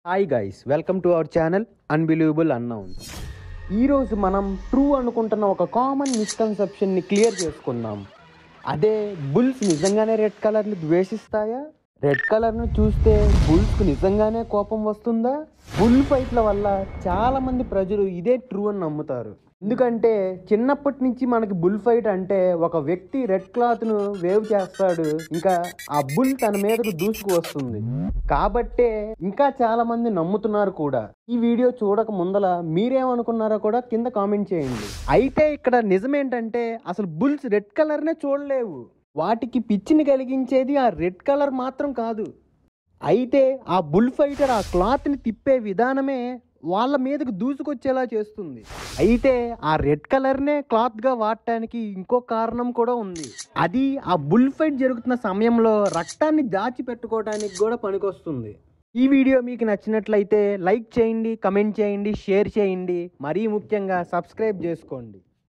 hi guys welcome to our channel unbelievable announce ఈరోజు మనం true అనుకుంటున్న ఒక కామన్ మిస్కన్సెప్షన్ని క్లియర్ చేసుకుందాం అదే బుల్స్ నిజంగానే రెడ్ కలర్ని ద్వేషిస్తాయా రెడ్ కలర్ను చూస్తే బుల్స్కు నిజంగానే కోపం వస్తుందా బుల్ ఫైట్ల వల్ల చాలా మంది ప్రజలు ఇదే ట్రూ అని నమ్ముతారు ఎందుకంటే చిన్నప్పటి నుంచి మనకి బుల్ ఫైట్ అంటే ఒక వ్యక్తి రెడ్ క్లాత్ ను వేవ్ చేస్తాడు ఇంకా ఆ బుల్ తన మీదకు దూసుకు వస్తుంది కాబట్టే ఇంకా చాలా మంది నమ్ముతున్నారు కూడా ఈ వీడియో చూడక ముందల మీరేమనుకున్నారో కూడా కింద కామెంట్ చేయండి అయితే ఇక్కడ నిజమేంటంటే అసలు బుల్స్ రెడ్ కలర్ నే చూడలేవు వాటికి పిచ్చిని కలిగించేది ఆ రెడ్ కలర్ మాత్రం కాదు అయితే ఆ బుల్ ఫైటర్ ఆ క్లాత్ని తిప్పే విధానమే వాళ్ళ మీదకు దూసుకొచ్చేలా చేస్తుంది అయితే ఆ రెడ్ కలర్నే క్లాత్గా వాడటానికి ఇంకో కారణం కూడా ఉంది అది ఆ బుల్ ఫైట్ జరుగుతున్న సమయంలో రక్తాన్ని దాచి పెట్టుకోవడానికి కూడా పనికొస్తుంది ఈ వీడియో మీకు నచ్చినట్లయితే లైక్ చేయండి కమెంట్ చేయండి షేర్ చేయండి మరీ ముఖ్యంగా సబ్స్క్రైబ్ చేసుకోండి